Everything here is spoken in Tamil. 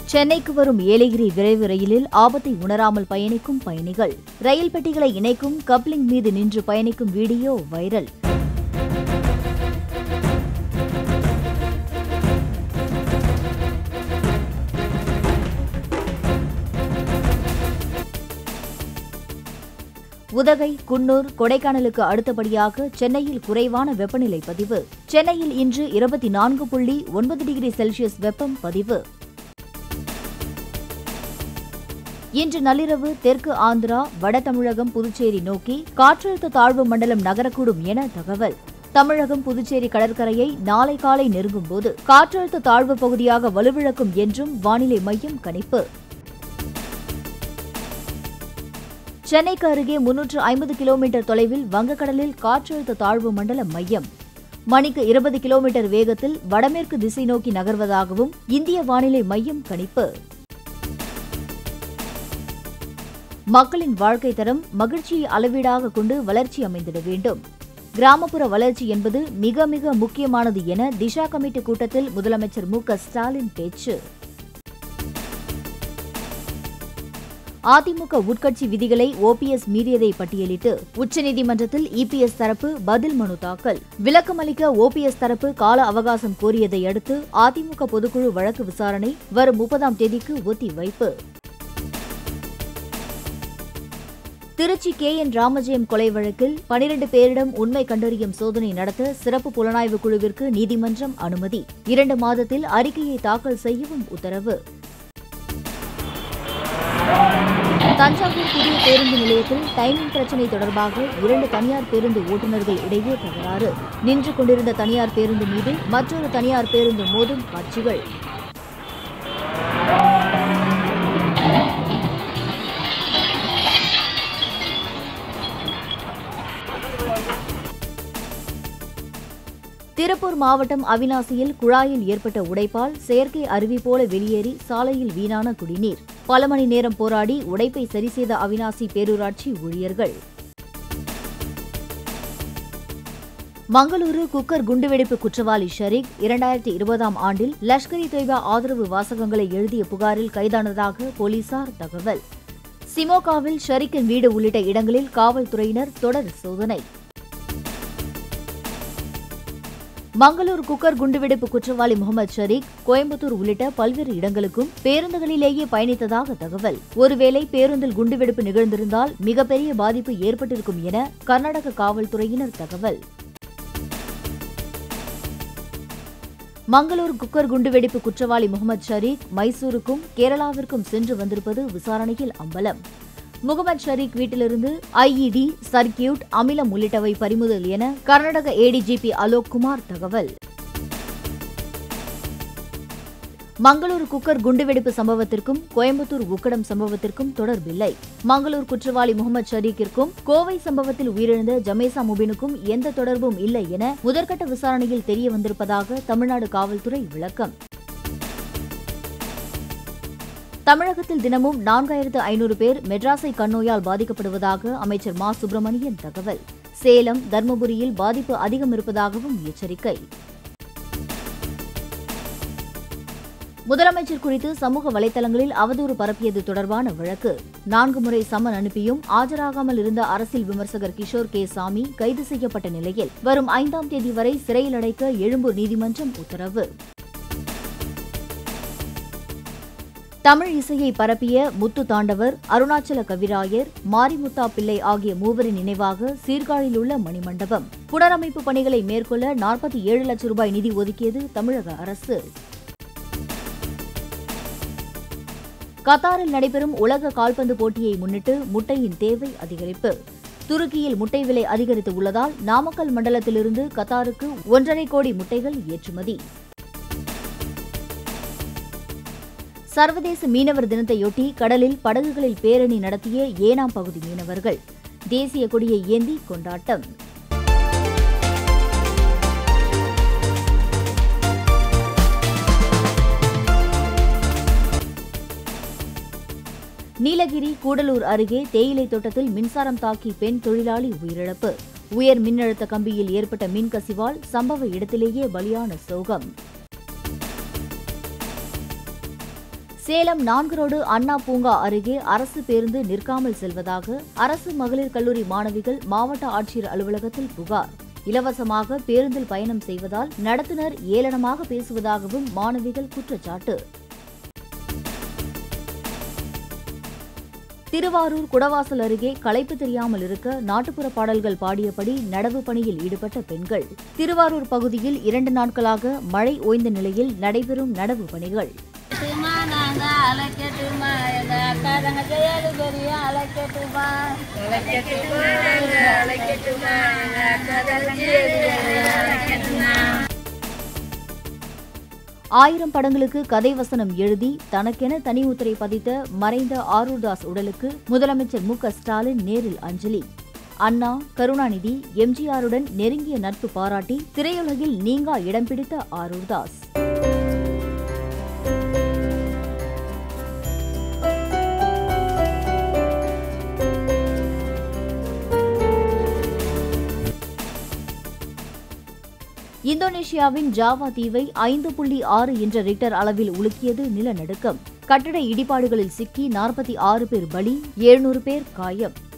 சென்னைக்கு வரும் ஏலகிரி விரைவு ரயிலில் ஆபத்தை உணராமல் பயணிக்கும் பயணிகள் ரயில் பெட்டிகளை இணைக்கும் கப்ளிங் மீது நின்று பயணிக்கும் வீடியோ வைரல் உதகை குன்னூர் கொடைக்கானலுக்கு அடுத்தபடியாக சென்னையில் குறைவான வெப்பநிலை பதிவு சென்னையில் இன்று இருபத்தி நான்கு புள்ளி ஒன்பது டிகிரி செல்சியஸ் வெப்பம் பதிவு இன்று நள்ளிரவு தெற்கு ஆந்திரா வட தமிழகம் புதுச்சேரி நோக்கி காற்றழுத்த தாழ்வு மண்டலம் நகரக்கூடும் என தகவல் தமிழகம் புதுச்சேரி கடற்கரையை நாளை காலை நெருங்கும் போது காற்றழுத்த தாழ்வு பகுதியாக வலுவிழக்கும் என்றும் வானிலை மையம் கணிப்பு சென்னைக்கு அருகே முன்னூற்று ஐம்பது கிலோமீட்டர் தொலைவில் வங்கக்கடலில் காற்றழுத்த தாழ்வு மண்டல மையம் மணிக்கு இருபது கிலோமீட்டர் வேகத்தில் வடமேற்கு திசை நோக்கி நகர்வதாகவும் இந்திய வானிலை மையம் கணிப்பு மக்களின் வாழ்க்கை தரம் மகிழ்ச்சியை அளவீடாக கொண்டு வளர்ச்சி அமைந்திட வேண்டும் கிராமப்புற வளர்ச்சி என்பது மிக மிக முக்கியமானது என திஷா கமிட்டி கூட்டத்தில் முதலமைச்சர் மு க ஸ்டாலின் பேச்சு அதிமுக உட்கட்சி விதிகளை ஓபிஎஸ் மீறியதை பட்டியலிட்டு உச்சநீதிமன்றத்தில் இபிஎஸ் தரப்பு பதில் மனு தாக்கல் விளக்கமளிக்க ஓபிஎஸ் தரப்பு கால அவகாசம் கோரியதை அடுத்து அதிமுக பொதுக்குழு வழக்கு விசாரணை வரும் முப்பதாம் தேதிக்கு ஒத்தி வைப்பு திருச்சி கே என் ராமஜெயம் கொலை வழக்கில் பனிரண்டு பேரிடம் உண்மை கண்டறியும் சோதனை நடத்த சிறப்பு புலனாய்வு குழுவிற்கு நீதிமன்றம் அனுமதி இரண்டு மாதத்தில் அறிக்கையை தாக்கல் செய்யவும் உத்தரவு தஞ்சாவூர் புதிய பேருந்து நிலையத்தில் டைமிங் பிரச்சினை தொடர்பாக இரண்டு தனியார் பேருந்து ஓட்டுநர்கள் இடையே தகராறு நின்று கொண்டிருந்த தனியார் பேருந்து மீது மற்றொரு தனியார் பேருந்து மோதும் காட்சிகள் திருப்பூர் மாவட்டம் அவினாசியில் குழாயில் ஏற்பட்ட உடைப்பால் செயற்கை அருவி போல வெளியேறி சாலையில் வீணான குடிநீர் பல மணி நேரம் போராடி உடைப்பை சரி செய்த அவினாசி பேரூராட்சி ஊழியர்கள் மங்களூரு குக்கர் குண்டுவெடிப்பு குற்றவாளி ஷரீக் இரண்டாயிரத்தி இருபதாம் ஆண்டில் லஷ்கர் இ தொய்பா ஆதரவு வாசகங்களை எழுதிய புகாரில் கைதானதாக போலீசார் தகவல் சிமோகாவில் ஷரீக்கின் வீடு உள்ளிட்ட இடங்களில் காவல்துறையினர் தொடர் சோதனை மங்களூர் குக்கர் குண்டுவெடிப்பு குற்றவாளி முகமது ஷரீக் கோயம்புத்தூர் உள்ளிட்ட பல்வேறு இடங்களுக்கும் பேருந்துகளிலேயே பயணித்ததாக தகவல் ஒருவேளை பேருந்தில் குண்டுவெடிப்பு நிகழ்ந்திருந்தால் மிகப்பெரிய பாதிப்பு ஏற்பட்டிருக்கும் என கர்நாடக காவல்துறையினர் தகவல் மங்களூர் குக்கர் குண்டுவெடிப்பு குற்றவாளி முகமது ஷரீக் மைசூருக்கும் கேரளாவிற்கும் சென்று வந்திருப்பது விசாரணையில் அம்பலம் முகமது ஷரீக் வீட்டிலிருந்து ஐஇடி சர்க்கியூட் அமிலம் உள்ளிட்டவை பறிமுதல் என கர்நாடக ஏடிஜிபி அலோக் குமார் தகவல் மங்களூர் குக்கர் குண்டுவெடிப்பு சம்பவத்திற்கும் கோயம்புத்தூர் உக்கடம் சம்பவத்திற்கும் தொடர்பில்லை மங்களூர் குற்றவாளி முகமது ஷரீக்கிற்கும் கோவை சம்பவத்தில் உயிரிழந்த ஜமேசா முபினுக்கும் எந்த தொடர்பும் இல்லை என முதற்கட்ட விசாரணையில் தெரிய வந்திருப்பதாக தமிழ்நாடு காவல்துறை விளக்கம் தமிழகத்தில் தினமும் நான்காயிரத்து ஐநூறு பேர் மெட்ராஸை கண்ணோயால் பாதிக்கப்படுவதாக அமைச்சர் மா சுப்பிரமணியன் தகவல் சேலம் தர்மபுரியில் பாதிப்பு அதிகம் இருப்பதாகவும் எச்சரிக்கை முதலமைச்சர் குறித்து சமூக வலைதளங்களில் அவதூறு பரப்பியது தொடர்பான வழக்கு நான்கு முறை சம்மன் அனுப்பியும் ஆஜராகாமல் இருந்த அரசியல் விமர்சகர் கிஷோர் கே சாமி கைது செய்யப்பட்ட நிலையில் வரும் ஐந்தாம் தேதி வரை சிறையில் அடைக்க எழும்பூர் நீதிமன்றம் உத்தரவு தமிழ் இசையை பரப்பிய முத்து தாண்டவர் அருணாச்சல கவிராயர் மாரிமுத்தா பிள்ளை ஆகிய மூவரின் நினைவாக சீர்காழியில் உள்ள மணிமண்டபம் புனரமைப்பு பணிகளை மேற்கொள்ள நாற்பத்தி ஏழு லட்சம் ரூபாய் நிதி ஒதுக்கியது தமிழக அரசு கத்தாரில் நடைபெறும் உலக கால்பந்து போட்டியை முன்னிட்டு முட்டையின் தேவை அதிகரிப்பு துருக்கியில் முட்டை விலை அதிகரித்து உள்ளதால் நாமக்கல் மண்டலத்திலிருந்து கத்தாருக்கு ஒன்றரை கோடி முட்டைகள் ஏற்றுமதி சர்வதேச மீனவர் தினத்தையொட்டி கடலில் படகுகளில் பேரணி நடத்திய ஏனாம் பகுதி மீனவர்கள் தேசிய கொடியை ஏந்தி கொண்டாட்டம் நீலகிரி கூடலூர் அருகே தேயிலை தோட்டத்தில் மின்சாரம் தாக்கி பெண் தொழிலாளி உயிரிழப்பு உயர் மின்னழுத்த கம்பியில் ஏற்பட்ட மின்கசிவால் சம்பவ இடத்திலேயே பலியான சோகம் சேலம் நான்கு ரோடு அண்ணா பூங்கா அருகே அரசு பேருந்து நிற்காமல் செல்வதாக அரசு மகளிர் கல்லூரி மாணவிகள் மாவட்ட ஆட்சியர் அலுவலகத்தில் புகார் இலவசமாக பேருந்தில் பயணம் செய்வதால் நடத்துனர் ஏளனமாக பேசுவதாகவும் மாணவிகள் குற்றச்சாட்டு திருவாரூர் குடவாசல் அருகே களைப்பு தெரியாமல் இருக்க நாட்டுப்புற பாடல்கள் பாடியபடி நடவு பணியில் ஈடுபட்ட பெண்கள் திருவாரூர் பகுதியில் இரண்டு நாட்களாக மழை ஓய்ந்த நிலையில் நடைபெறும் நடவு பணிகள் அழைக்கட்டுமா நாங்க அழைக்கட்டுமா எங்க அக்கா தங்கச்சி ஏழு பேரையும் அழைக்கட்டுமா அழைக்கட்டுமா நாங்க அழைக்கட்டுமா எங்க அக்கா தங்கச்சி ஏழு பேரையும் அழைக்கட்டுமா ஆயிரம் படங்களுக்கு கதை வசனம் எழுதி தனக்கென தனி உத்தரை பதித்த மறைந்த ஆரூர்தாஸ் உடலுக்கு முதலமைச்சர் மு க ஸ்டாலின் நேரில் அஞ்சலி அண்ணா கருணாநிதி எம்ஜிஆருடன் நெருங்கிய நட்பு பாராட்டி திரையுலகில் நீங்கா இடம் பிடித்த ஆரூர்தாஸ் இந்தோனேஷியாவின் ஜாவா தீவை ஐந்து புள்ளி ஆறு என்ற ரிக்டர் அளவில் உலுக்கியது நிலநடுக்கம் கட்டட இடிபாடுகளில் சிக்கி நாற்பத்தி ஆறு பேர் பலி எழுநூறு பேர் காயம்